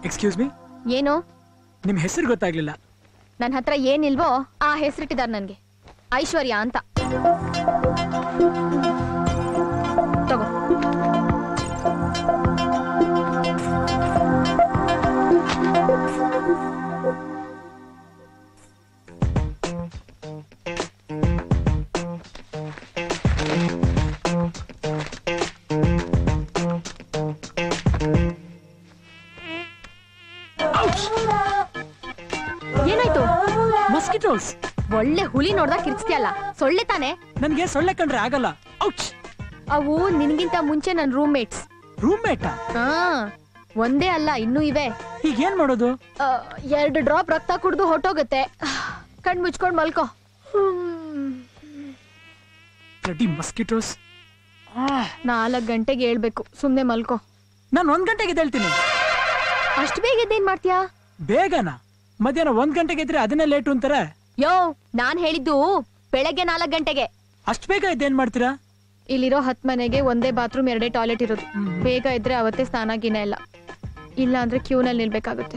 Excuse me ಏನು ನಿಮ್ ಹೆಸರು ಗೊತ್ತಾಗ್ಲಿಲ್ಲ ನನ್ನ ಹತ್ರ ಏನಿಲ್ವೋ ಆ ಹೆಸರಿಟ್ಟಿದ್ದಾರೆ ನನ್ಗೆ ಐಶ್ವರ್ಯ ಅಂತ ತಗೋ ಏನಾಯ್ತು ಮಸ್ಕಿಟೋಸ್ ಒಳ್ಳೆ ಹುಲಿ ನೋಡ್ದಾಗ ಕಿರ್ಚ್ತಿಯಲ್ಲ ಸೊಳ್ಳೆ ತಾನೆ ನನ್ಗೆ ಸೊಳ್ಳೆ ಕಂಡ್ರೆ ಆಗಲ್ಲ ಔಚ್ ಅವು ನಿನ್ಗಿಂತ ಮುಂಚೆ ನನ್ ರೂಮ್ ಮೇಟ್ಸ್ ರೂಮ್ ಮೇಟ ಹಾ ಒಂದೇ ಅಲ್ಲ ಇನ್ನೂ ಇವೆ ಈಗ ಏನ್ ಮಾಡೋದು ಆ, ಎರಡು ಡ್ರಾಪ್ ರಕ್ತ ಕುಡ್ದು ಹೊಟ್ಟೋಗುತ್ತೆ ಕಣ್ ಮುಚ್ಕೊಂಡ್ ಮಲ್ಕೋ ರೆಡಿ ಮಸ್ಕಿಟೋಸ್ ನಾಲ್ಕ್ ಗಂಟೆಗೆ ಹೇಳ್ಬೇಕು ಸುಮ್ನೆ ಮಲ್ಕೋ ನಾನು ಒಂದ್ ಗಂಟೆಗೆ ಎದ್ದೇಳ್ತೀನಿ ಅಷ್ಟ್ ಬೇಗ ಎದ್ದೇನ್ ಮಾಡ್ತೀಯಾ ಬೇಗನಾ ಮಧ್ಯಾಹ್ನ ಒಂದ್ ಗಂಟೆಗೆ ಇದ್ರೆ ಅದನ್ನೇ ಲೇಟು ಅಂತಾರೆ ಯೋ ನಾನ್ ಹೇಳಿದ್ದು ಬೆಳಗ್ಗೆ ನಾಲ್ಕ್ ಗಂಟೆಗೆ ಅಷ್ಟ್ ಬೇಗ ಇದ್ದೇನ್ ಮಾಡ್ತೀರಾ ಇಲ್ಲಿರೋ ಹತ್ ಮನೆಗೆ ಒಂದೇ ಬಾತ್ರೂಮ್ ಎರಡೇ ಟಾಯ್ಲೆಟ್ ಇರೋದು ಬೇಗ ಇದ್ರೆ ಅವತ್ತೇ ಸ್ನಾನ ಗಿನ ಇಲ್ಲ ಇಲ್ಲ ಅಂದ್ರೆ ಕ್ಯೂನಲ್ಲಿ ನಿಲ್ಬೇಕಾಗುತ್ತೆ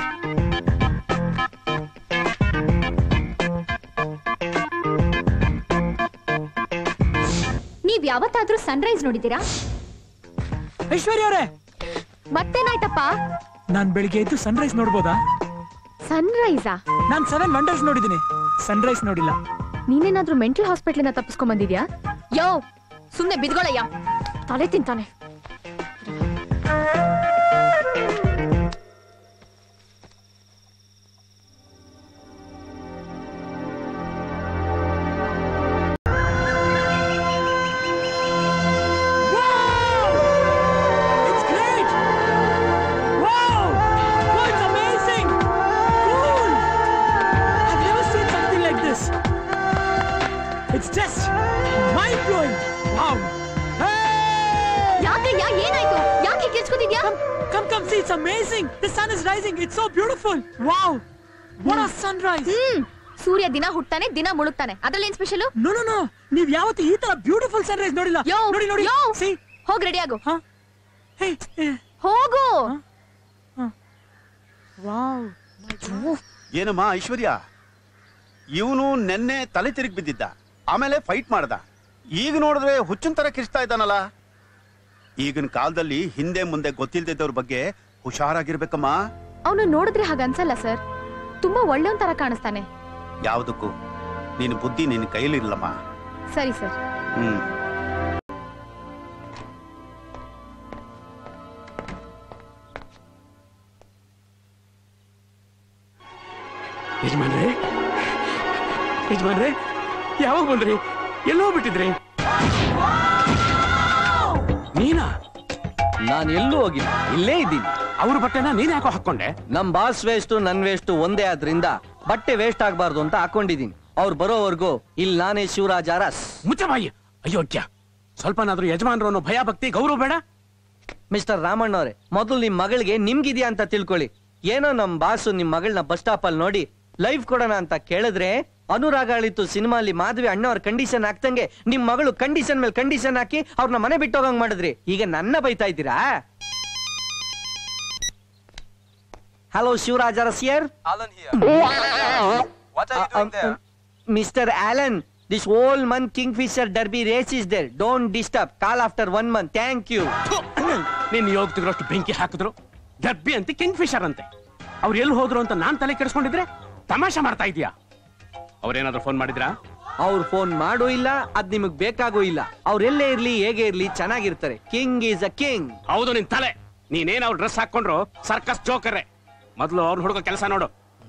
ನೀವ್ ಯಾವತ್ತಾದ್ರೂ ಸನ್ರೈಸ್ ನೋಡಿದೀರಾ ಐಶ್ವರ್ಯ ಅವರೇ ಮತ್ತೇನಾಯ್ತಪ್ಪ ನಾನ್ ಬೆಳಿಗ್ಗೆ ಎದ್ದು ಸನ್ರೈಸ್ ನೋಡ್ಬೋದಾ ಸನ್ರೈಸಾ ನಾನ್ ಸೆವೆನ್ ವಂಡರ್ಸ್ ನೋಡಿದೀನಿ ಸನ್ರೈಸ್ ನೋಡಿಲ್ಲ ನೀನೇನಾದ್ರೂ ಮೆಂಟಲ್ ಹಾಸ್ಪಿಟ್ಲಿಂದ ತಪ್ಪಿಸ್ಕೊಂಡ್ ಬಂದಿದ್ಯಾ ಯೋ ಸುಮ್ನೆ ಬಿದ್ಗೊಳಯ್ಯ ತಲೆ ತಿಂತಾನೆ It's great! Wow! Wow, it's amazing! Cool! I've never seen something like this. It's just mind-blowing. Wow! Hey! ಯಾಕಯ್ಯ ಏನಾಯ್ತು ಯಾಕೆ ಕಿರ್ಚ್ಕೊತಿದ್ಯಾ Come, come, see, it's amazing. The sun is rising. It's so beautiful. Wow! What a sunrise! ಹ್ಮ್ ಸೂರ್ಯ ದಿನ ಹುಟ್ತಾನೆ ದಿನ ಮುಳುಗ್ತಾನೆ ಅದ್ರಲ್ಲಿ ಏನ್ special No, no, no. ನೀವ್ ಯಾವತ್ತು ಈ ತರ ಬ್ಯೂಟಿಫುಲ್ ಸನ್ರೈಸ್ ನೋಡಿಲ್ಲ ಯೋ ನೋಡಿ ನೋಡಿ ಯೋ See? ಹೋಗ್ ರೆಡಿ ಆಗು Huh? Hey, hey. ಹೋಗು Wow. ಏನಮ್ಮ ಐಶ್ವರ್ಯ ಇವನು ನೆನ್ನೆ ತಲೆ ತಿರುಗಿ ಬಿದ್ದಿದ್ದ ಆಮೇಲೆ ಫೈಟ್ ಮಾಡ್ದ ಈಗ ನೋಡಿದ್ರೆ ಹುಚ್ಚಿನ ತರ ಕಿರ್ಚ್ತಾ ಇದ್ದಾನಲ್ಲ ಈಗಿನ ಕಾಲದಲ್ಲಿ ಹಿಂದೆ ಮುಂದೆ ಗೊತ್ತಿಲ್ದಿದ್ದವ್ರ ಬಗ್ಗೆ ಹುಷಾರಾಗಿರ್ಬೇಕಮ್ಮ ಅವನು ನೋಡಿದ್ರೆ ಹಾಗ ಅನ್ಸಲ್ಲ ಸರ್ ತುಂಬಾ ಒಳ್ಳೆಯವನ್ ತರ ಕಾಣಿಸ್ತಾನೆ ಯಾವುದಕ್ಕೂ ನಿನ್ನ ಬುದ್ಧಿ ನಿನ್ನ ಕೈಲಿರ್ಲಮ್ಮ ಸರಿ ಸರ್ ಹ್ಮ್ ಯಜಮಾನ್ರೆ ಯಜಮಾನ್ರೆ ಯಾವಾಗ ಬಂದ್ರಿ ಎಲ್ಲೋ ಬಿಟ್ಟಿದ್ರಿ ನೀನಾ ನಾನು ಎಲ್ಲೂ ಹೋಗಿಲ್ಲ ಇಲ್ಲೇ ಇದ್ದೀನಿ ಅವ್ರ ಬಟ್ಟೆನ ನೀನ್ ಯಾಕೋ ಹಾಕೊಂಡೆ ನಮ್ ಬಾಸ್ ವೇಸ್ಟ್ ನನ್ ವೇಸ್ಟ್ ಒಂದೇ ಆದ್ರಿಂದ ಬಟ್ಟೆ ವೇಸ್ಟ್ ಆಗ್ಬಾರ್ದು ಅಂತ ಹಾಕೊಂಡಿದೀನಿ ಅವ್ರು ಬರೋವರೆಗೂ ಇಲ್ಲಿ ನಾನೇ ಶಿವರಾಜ ಅರಸ್ ಮುಚ್ಚ ಬಾಯಿ ಅಯೋಗ್ಯ ಸ್ವಲ್ಪನಾದ್ರೂ ಯಜಮಾನ್ರು ಅನ್ನೋ ಭಯ ಭಕ್ತಿ ಗೌರವ ಬೇಡ ಮಿಸ್ಟರ್ ರಾಮಣ್ಣ ಅವರೇ ಮೊದಲು ನಿಮ್ ಮಗಳಿಗೆ ನಿಮ್ಗಿದ್ಯಾ ಅಂತ ತಿಳ್ಕೊಳ್ಳಿ ಏನೋ ನಮ್ ಬಾಸು ನಿಮ್ ಮಗಳನ್ನ ಬಸ್ ಸ್ಟಾಪ್ ಅಲ್ಲಿ ನೋಡಿ ಲೈಫ್ ಕೊಡೋಣ ಅಂತ ಕೇಳಿದ್ರೆ ಅನುರಾಗ ಅಳಿತು ಸಿನಿಮಾಲಿ ಮಾಧವಿ ಅಣ್ಣವ್ರ ಕಂಡೀಷನ್ ಹಾಕ್ತಂಗೆ ನಿಮ್ ಮಗಳು ಕಂಡೀಷನ್ ಮೇಲೆ ಕಂಡೀಷನ್ ಹಾಕಿ ಅವ್ರನ್ನ ಮನೆ ಬಿಟ್ಟು ಹೋಗಂಗ್ ಮಾಡಿದ್ರಿ ಈಗ ನನ್ನ ಬೈತಾ ಇದ್ದೀರಾ ಹಲೋ ಶಿವರಾಜ ಅರಸಿಯರ್ Alan here. what are you doing there? Mister Alan this whole month Kingfisher Derby race is there don't disturb call after one month thank you ನೀನ್ ಯೋಗ್ತಿದ್ರಷ್ಟು ಬೆಂಕಿ ಹಾಕಿದ್ರು ಡಬ್ಬಿ ಅಂತ ಕಿಂಗ್ ಫಿಶರ್ ಅಂತೆ ಅವ್ರು ಎಲ್ಲಿ ಹೋದ್ರು ಅಂತ ನಾನ್ ತಲೆ ಕೆಡಿಸ್ಕೊಂಡಿದ್ರೆ ತಮಾಷೆ ಮಾಡ್ತಾ ಇದೀಯಾ ಅವ್ರೇನಾದ್ರೂ ಫೋನ್ ಮಾಡಿದ್ರಾ ಅವ್ರು ಫೋನ್ ಮಾಡೂ ಇಲ್ಲ ಅದ್ ನಿಮಗ್ ಬೇಕಾಗೂ ಇಲ್ಲ ಅವ್ರೆಲ್ಲೇ ಇರ್ಲಿ ಹೇಗೆ ಇರ್ಲಿ ಚೆನ್ನಾಗಿರ್ತಾರೆ ಕಿಂಗ್ ಈಸ್ ಅ ಕಿಂಗ್ ಹೌದು ನಿನ್ ತಲೆ ನೀನೇನ್ ಅವ್ರ ಡ್ರೆಸ್ ಹಾಕೊಂಡ್ರು ಸರ್ಕಸ್ ಜೋಕರ್ರೆ ಮೊದ್ಲು ಅವ್ರು ಹುಡುಗ ಕೆಲಸ ನೋಡು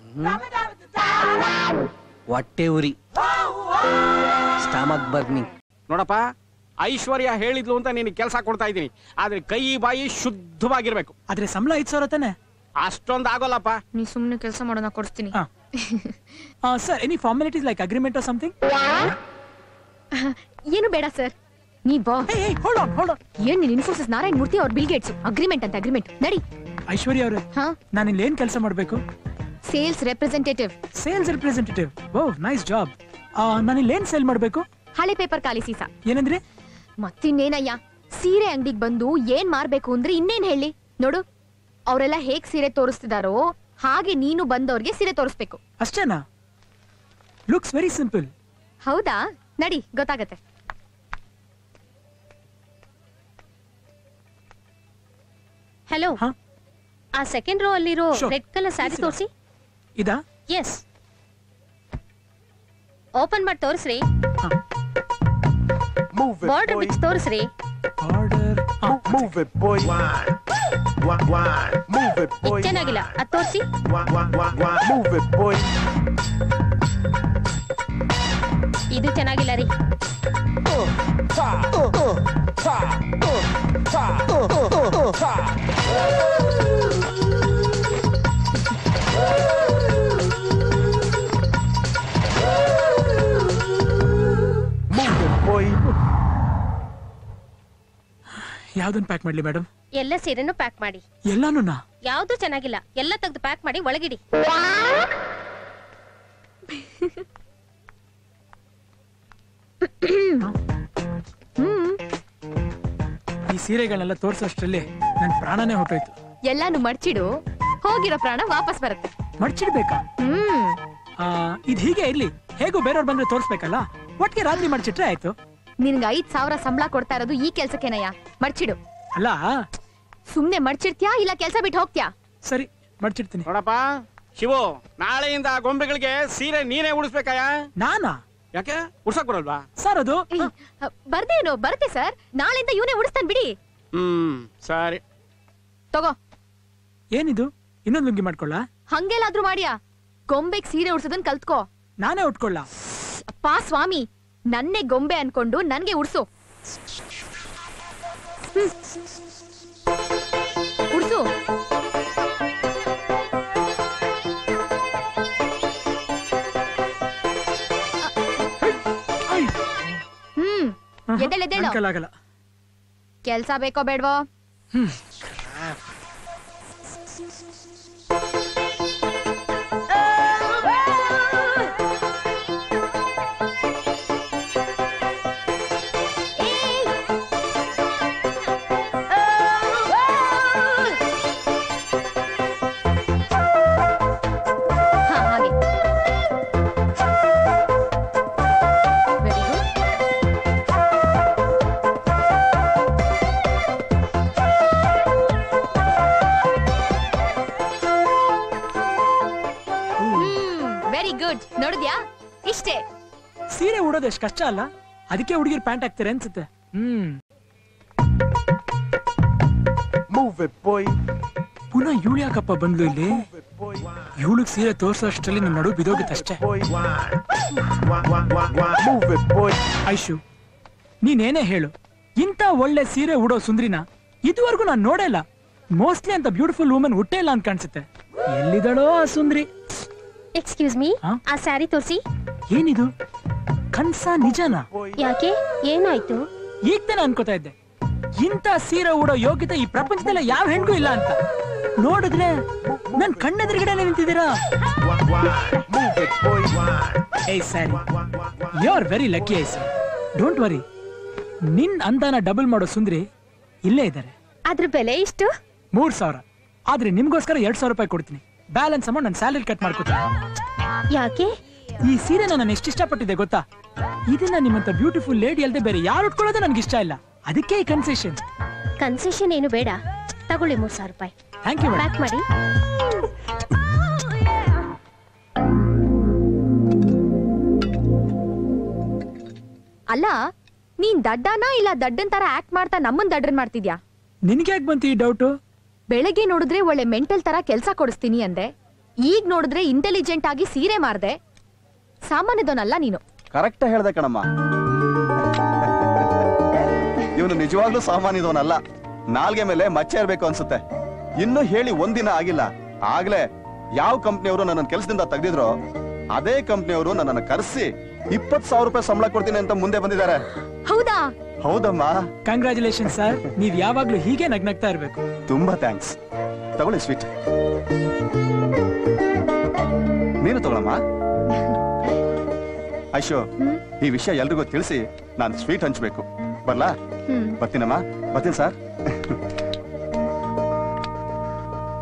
ಹೊಟ್ಟೆ ಉರಿ ಸ್ಟಮಕ್ ಬರ್ನಿಂಗ್ ನೋಡಪ್ಪ ಐಶ್ವರ್ಯ ಹೇಳಿದ್ಲು ಅಂತ ನೀನು ಕೆಲಸ ಕೊಡ್ತಾ ಇದ್ದೀನಿ ಆದ್ರೆ ಕೈ ಬಾಯಿ ಶುದ್ಧವಾಗಿರ್ಬೇಕು ಆದ್ರೆ ಸಂಬಳ ಐದ್ ಸಾವಿರ ತಾನೆ ಅಷ್ಟೊಂದ್ ಆಗೋಲ್ಲಪ್ಪ ನೀ ಸುಮ್ನೆ ಕೆಲಸ ಮಾಡೋಣ ಕೊಡಿಸ್ತೀನಿ sir any formalities like agreement or something ಏನು ಬೇಡ ಸರ್ ನೀ ಬಾ ಹೋಲ್ಡ್ ಆನ್ ಹೋಲ್ಡ್ ಆನ್ ಏನ್ ನೀನ್ ಇನ್ಫೋಸಿಸ್ ನಾರಾಯಣ್ ಮೂರ್ತಿ ಅವ್ರ ಬಿಲ್ ಗೇಟ್ಸ್ ಅಗ್ರಿಮೆಂಟ್ ಅಂತ ಅಗ್ರಿಮೆಂಟ್ ನಡಿ ಐಶ್ವರ್ಯ ಅವರೇ ಹಾ ನಾನು ಇಲ್ಲಿ ಏನ್ ಕೆಲಸ ಮಾಡ್ಬೇಕು sales representative sales representative oh nice job ನಾನು ಇಲ್ಲಿ ಏನ್ ಸೇಲ್ ಮಾಡ್ಬೇಕು ಹಳೆ ಪೇಪರ್ ಖಾಲಿ ಸೀಸಾ ಏನಂದ್ರಿ ಮತ್ತಿನ್ನೇನಯ್ಯ ಸೀರೆ ಅಂಗಡಿಗೆ ಬಂದು ಏನ್ ಮಾರ್ಬೇಕು ಅಂದ್ರೆ ಇನ್ನೇನ್ ಹೇಳಿ ನೋಡು ಅವರೆಲ್ಲ ಹೇಗ್ ಸೀರೆ ತೋರಿಸ್ತಿದಾರೋ ಹಾಗೆ ನೀನು ಬಂದವ್ರಿಗೆ ಸೀರೆ ತೋರಿಸ್ಬೇಕು ಅಷ್ಟೇನಾ ಲುಕ್ಸ್ ವೆರಿ ಸಿಂಪಲ್ ಹೌದಾ ನಡಿ ಗೊತ್ತಾಗತ್ತೆ ಹಲೋ ಹಾ ಆ ಸೆಕೆಂಡ್ ರೋ ಅಲ್ಲಿರೋ Sure. Red colour sari Easy. ತೋರಿಸಿ ಇದಾ ಎಸ್ ಓಪನ್ ಮಾಡಿ ತೋರಿಸ್ರಿ Move it, ಬಾರ್ಡರ್ boy. ಬಿಚ್ ತೋರಿಸ್ರಿ order Move it, boy. Wine. Wine, wine. Move it, boy. ಇದ್ ಚೆನ್ನಾಗಿಲ್ಲ ಅದ್ ತೋರಿಸಿ Wine, wine, wine, wine. Move it, boy. ಇದು ಚೆನ್ನಾಗಿಲ್ಲ ರೀ Move it, boy. ಯಾವ್ದನ್ ಪ್ಯಾಕ್ ಮಾಡ್ಲಿ ಮೇಡಮ್ ಎಲ್ಲ ಸೀರೆನೂ ಪ್ಯಾಕ್ ಮಾಡಿ ಎಲ್ಲಾನು ಯಾವ್ದು ಚೆನ್ನಾಗಿಲ್ಲ ಎಲ್ಲ ತೆಗೆದು ಪ್ಯಾಕ್ ಮಾಡಿ ಒಳಗಿಡಿ ಈ ಸೀರೆಗಳನ್ನೆಲ್ಲ ತೋರ್ಸೋಷ್ಟ್ರಲ್ಲಿ ನನ್ ಪ್ರಾಣನೇ ಹೊಟ್ಟೋಯ್ತು ಎಲ್ಲಾನು ಮಡ್ಚಿಡು ಹೋಗಿರೋ ಪ್ರಾಣ ವಾಪಸ್ ಬರುತ್ತೆ ಮಡ್ಚಿಡ್ಬೇಕಾ ಹ್ಮ್ ಆ, ಇದ್ ಹೀಗೆ ಇರ್ಲಿ ಹೇಗೂ ಬೇರೆಯವ್ರು ಬಂದ್ರೆ ತೋರ್ಸ್ಬೇಕಲ್ಲ ಒಟ್ಟಿಗೆ ರಾತ್ರಿ ಮಡ್ಚಿಟ್ರೆ ಆಯ್ತು ನಿನ್ಗೆ ಐದ್ ಸಾವಿರ ಸಂಬಳ ಕೊಡ್ತಾ ಇರೋದು ಈ ಕೆಲ್ಸಕ್ಕೇನಯ್ಯ ಮಡ್ಚಿಡು ಅಲ್ಲ ಸುಮ್ನೆ ಮಡ್ಚಿಡ್ತ್ಯಾ ಇಲ್ಲ ಕೆಲ್ಸ ಬಿಟ್ಟು ಹೋಗ್ತ್ಯಾ ಸರಿ ಮಡ್ಚಿಡ್ತೀನಿ ನೋಡಪ್ಪ ಶಿವು ನಾಳೆಯಿಂದ ಆ ಗೊಂಬೆಗಳಿಗೆ ಸೀರೆ ನೀನೇ ಉಡಿಸ್ಬೇಕಾಯ ನಾನಾ ಯಾಕೆ ಉಡ್ಸಕ್ ಬರಲ್ವಾ ಸರ್ ಅದು ಏಯ್, ಬರ್ದೇನು ಬರುತ್ತೆ ಸರ್ ನಾಳೆಯಿಂದ ಇವನೇ ಉಡಿಸ್ತಾನೆ ಬಿಡಿ ಹ್ಮ್ ಸರಿ ತಗೋ ಏನಿದು ಇನ್ನೊಂದು ಲುಂಗಿ ಮಾಡ್ಕೊಳ್ಳ ಹಂಗೆಲ್ಲಾದ್ರೂ ಮಾಡ್ಯಾ ಗೊಂಬೆಗ್ ಸೀರೆ ಉಡ್ಸೋದನ್ ಕಲ್ತ್ಕೋ ನಾನೇ ಉಟ್ಕೊಳ್ಳ ಅಪ್ಪಾ ಸ್ವಾಮಿ ನನ್ನೇ ಗೊಂಬೆ ಅನ್ಕೊಂಡು ನನ್ಗೆ ಉಡ್ಸು ಹ್ಮ್. ಉಡ್ಸು ಹ್ಮ್ ಎದ್ದೇಳ್ ಎದ್ದೇಳು ಆಗಲ್ಲ ಕೆಲ್ಸ ಬೇಕೋ ಬೇಡ್ವೋ ಹಾ ಹಾಗೆ ವೆರಿ ಗುಡ್ ವೆರಿ ಗುಡ್ ನೋಡಿದ್ಯಾ ಇಷ್ಟೇ ಸೀರೆ ಉಡೋದು ಎಷ್ಟು ಕಷ್ಟ ಅಲ್ಲ ಅದಕ್ಕೆ ಹುಡುಗಿರ್ ಪ್ಯಾಂಟ್ ಹಾಕ್ತಾರೆ ಅನ್ಸುತ್ತೆ ಹ್ಮ್ Move it, boy. ಪುನಃ ಇವಳು ಯಾಕಪ್ಪ ಬಂದ್ಲು ಇಲ್ಲಿ Move it, boy. ಇವಳಿಗೆ ಸೀರೆ ತೋರ್ಸೋ ಅಷ್ಟರಲ್ಲಿ ನನ್ನ ನಡು ಬಿದೋಗಿತ್ತಷ್ಟೇ Boy. Wine. Wine, wine, wine, wine. Move it, boy. Aishu ನೀನೇನೇ ಹೇಳು ಇಂಥ ಒಳ್ಳೆ ಸೀರೆ ಉಡೋ ಸುಂದ್ರಿನ ಇದುವರೆಗೂ ನಾನು ನೋಡೇ ಇಲ್ಲ ಮೋಸ್ಟ್ಲಿ ಅಂತ ಬ್ಯೂಟಿಫುಲ್ ವುಮನ್ ಹುಟ್ಟೇ ಇಲ್ಲ ಅಂತ ಕಾಣಿಸುತ್ತೆ ಎಲ್ಲಿದಳೋ ಆ ಸುಂದ್ರಿ ಎಕ್ಸ್ಕ್ಯೂಸ್ ಮೀ ಹಾ? ಆ ಸ್ಯಾರಿ ತೋರಿಸಿ ಏನಿದು ಕನ್ಸ ನಿಜನಾ ಯಾಕೆ ಏನಾಯ್ತು ಈಗ ತಾನೇ ಅನ್ಕೋತಾ ಇದ್ದೆ ಇಂಥ ಸೀರೆ ಉಡೋ ಯೋಗ್ಯತೆ ಈ ಪ್ರಪಂಚದಲ್ಲ ಯಾವ ಹೆಣ್ಗೂ ಇಲ್ಲ ಅಂತ ನೋಡಿದ್ರೆ ನನ್ ಕಣ್ಣೆದುರುಗಡೆ ನಿಂತಿದ್ದೀರಾ Wine, wine. Move it, boy. Wine. ಏಯ್ sari Wine, wine, wine. You are very lucky I sir don't worry ನಿನ್ ಅಂದಾನ ಡಬಲ್ ಮಾಡೋ ಸುಂದ್ರಿ ಇಲ್ಲೇ ಇದ್ದಾರೆ ಅದ್ರ ಬೆಲೆ ಇಷ್ಟು ಮೂರ್ ಸಾವಿರ ಆದ್ರೆ ನಿಮ್ಗೋಸ್ಕರ ಎರಡ್ ಸಾವಿರ ರೂಪಾಯಿ ಕೊಡ್ತೀನಿ ಬ್ಯಾಲೆನ್ಸ್ ಅಮೌಂಟ್ ನನ್ನ ಸ್ಯಾಲರಿ ಕಟ್ ಮಾಡ್ಕೊತೀನಿ ಯಾಕೆ ಈ ಸೀರೆನ ನಾನು ಎಷ್ಟು ಇಷ್ಟಪಟ್ಟಿದ್ದೆ ಗೊತ್ತಾ ಇದನ್ನ ನಿಮ್ಮಂತ ಬ್ಯೂಟಿಫುಲ್ ಲೇಡಿ ಅಲ್ಲದೆ ಬೇರೆ ಯಾರು ಉಟ್ಕೊಳ್ಳೋದು ನನ್ಗೆ ಇಷ್ಟ ಇಲ್ಲ ಅದಕ್ಕೆ ಈ ಕನ್ಸೆಷನ್ ಕನ್ಸೆಷನ್ ಏನು ಬೇಡ ತಗೊಳ್ಳಿ ಮೂರ್ ಸಾವಿರ ರೂಪಾಯಿ ಥ್ಯಾಂಕ್ ಯು ಮೇಡಮ್ ಪ್ಯಾಕ್ ಮಾಡಿ ಅಲ್ಲ ನೀನ್ ದಡ್ಡನ ಇಲ್ಲ ದಡ್ಡನ್ ತರ ಆಕ್ಟ್ ಮಾಡ್ತಾ ನಮ್ಮನ್ ದಡ್ಡನ್ ಮಾಡ್ತಿದ್ಯಾ ನಿನ್ಗೆ ಯಾಕೆ ಬಂತು ಈ ಡೌಟು ಬೆಳಗ್ಗೆ ನೋಡಿದ್ರೆ ಒಳ್ಳೆ ಮೆಂಟಲ್ ತರ ಕೆಲ್ಸ ಕೊಡಿಸ್ತೀನಿ ಅಂದೆ ಈಗ ನೋಡಿದ್ರೆ ಇಂಟೆಲಿಜೆಂಟ್ ಆಗಿ ಸೀರೆ ಮಾರ್ದೆ ಸಾಮಾನ್ಯದವನಲ್ಲ ನೀನು ಕರೆಕ್ಟ್ ಹೇಳ್ದೆ ಕಣಮ್ಮ ಇವನು ನಿಜವಾಗ್ಲೂ ಸಾಮಾನ್ಯದವನಲ್ಲ ನಾಲ್ಗೆ ಮೇಲೆ ಮಚ್ಚೆ ಇರ್ಬೇಕು ಅನ್ಸುತ್ತೆ ಇನ್ನು ಹೇಳಿ ಒಂದಿನ ಆಗಿಲ್ಲ ಆಗ್ಲೇ ಯಾವ ಕಂಪ್ನಿಯವರು ನನ್ನ ಕೆಲಸದಿಂದ ತೆಗೆದಿದ್ರು ಅದೇ ಕಂಪ್ನಿಯವರು ನನ್ನನ್ನು ಕರೆಸಿ ಇಪ್ಪತ್ ಸಾವಿರ ರೂಪಾಯಿ ಸಂಬಳ ಕೊಡ್ತೀನಿ ಅಂತ ಮುಂದೆ ಬಂದಿದ್ದಾರೆ ಹೌದಾ ಹೌದಮ್ಮ ಕಂಗ್ರ್ಯಾಚುಲೇಷನ್ ಸರ್ ನೀವ್ ಯಾವಾಗ್ಲೂ ಹೀಗೆ ನಗ್ನಗ್ತಾ ಇರ್ಬೇಕು ತುಂಬಾ ಥ್ಯಾಂಕ್ಸ್ ತಗೊಳ್ಳಿ ಸ್ವೀಟ್ ನೀನು ತಗೊಳಮ್ಮ ಐಶೋ ಈ ವಿಷಯ ಎಲ್ರಿಗೂ ತಿಳಿಸಿ ನಾನು ಸ್ವೀಟ್ ಹಂಚ್ಬೇಕು ಬರ್ಲಾ ಹ್ಮ್ ಬರ್ತೀನಮ್ಮ ಬರ್ತೀನಿ ಸರ್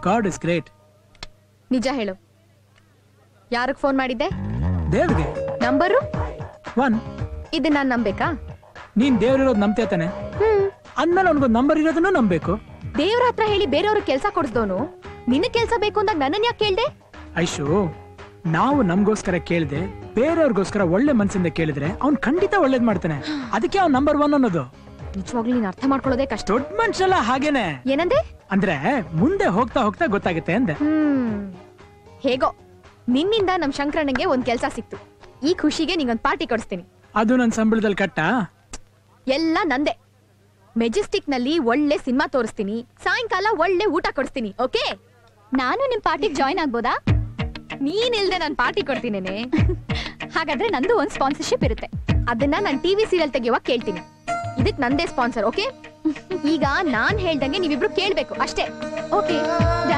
ಗಾಡ್ ಇಸ್ ಗ್ರೇಟ್ ನಿಜ ಹೇಳು ಯಾರಿಗೆ ಫೋನ್ ಮಾಡಿದ್ದೆ ದೇವ್ರಿಗೆ ನಂಬರು ಒನ್ ಇದನ್ನ ನಾನ್ ನಂಬೇಕಾ ನೀನ್ ದೇವ್ರಿರೋದು ನಂಬ್ತೇ ತಾನೆ ಅಂದ್ಮೇಲೆ ಅವ್ನಿಗೊಂದು ನಂಬರ್ ಇರೋದನ್ನು ನಂಬೇಕು ದೇವ್ರ ಹತ್ರ ಹೇಳಿ ಬೇರೆಯವ್ರಿಗೆ ಕೆಲ್ಸ ಕೊಡ್ಸ್ದವನು ನಿನ್ನ ಕೆಲ್ಸ ಬೇಕು ಅಂದಾಗ ನನ್ನನ್ ಯಾಕೆ ಕೇಳ್ದೆ ಐಶು ನಾವು ನಮ್ಗೋಸ್ಕರ ಕೇಳ್ದೆ ಬೇರೆಯವ್ರಿಗೋಸ್ಕರ ಒಳ್ಳೆ ಮನ್ಸಿಂದ ಕೇಳಿದ್ರೆ ಅವ್ನ್ ಖಂಡಿತ ಒಳ್ಳೇದ್ ಮಾಡ್ತಾನೆ ಅದಕ್ಕೆ ಅವ್ನ್ ನಂಬರ್ ಒನ್ ಅನ್ನೋದು ನಿಜವಾಗ್ಲೂ ನೀನ್ ಅರ್ಥ ಮಾಡ್ಕೊಳ್ಳೋದೇ ಕಷ್ಟ ದೊಡ್ಡ ಮನುಷ್ಯಲ್ಲ ಹಾಗೇನೆ ಏನಂದೆ ಅಂದ್ರೆ ಮುಂದೆ ಹೋಗ್ತಾ ಹೋಗ್ತಾ ಗೊತ್ತಾಗುತ್ತೆ ಅಂದೆ ಹ್ಮ್ ಹೇಗೋ ನಿನ್ನಿಂದ ನಮ್ ಶಂಕರಣ್ಣಗೆ ಒಂದ್ ಕೆಲ್ಸ ಸಿಕ್ತು ಈ ಖುಷಿಗೆ ನಿಂಗೊಂದ್ ಪಾರ್ಟಿ ಕೊಡಿಸ್ತೀನಿ ಅದು ನನ್ ಸಂಬಳದಲ್ಲಿ ಕಟ್ಟ ಎಲ್ಲ ನಂದೆ ಮೆಜೆಸ್ಟಿಕ್ ನಲ್ಲಿ ಒಳ್ಳೆ ಸಿನಿಮಾ ತೋರಿಸ್ತೀನಿ ಸಾಯಂಕಾಲ ಒಳ್ಳೆ ಊಟ ಕೊಡಿಸ್ತೀನಿ ಓಕೆ ನಾನು ನಿಮ್ ಪಾರ್ಟಿಗೆ ಜಾಯ್ನ್ ಆಗ್ಬೋದಾ ನೀನ್ ಇಲ್ದೆ ನಾನ್ ಪಾರ್ಟಿ ಕೊಡ್ತೀನೇನೆ ಹಾಗಾದ್ರೆ ನಂದು ಒಂದ್ ಸ್ಪಾನ್ಸರ್ಶಿಪ್ ಇರುತ್ತೆ ಅದನ್ನ ನಾನ್ ಟಿವಿ ಸೀರಿಯಲ್ ತೆಗೆಯುವಾಗ ಕೇಳ್ತೀನಿ ಇದಕ್ ನಂದೇ ಸ್ಪಾನ್ಸರ್ ಓಕೆ ಈಗ ನಾನ್ ಹೇಳ್ದಂಗೆ ನೀವಿಬ್ರು ಕೇಳ್ಬೇಕು ಅಷ್ಟೇ ಓಕೆ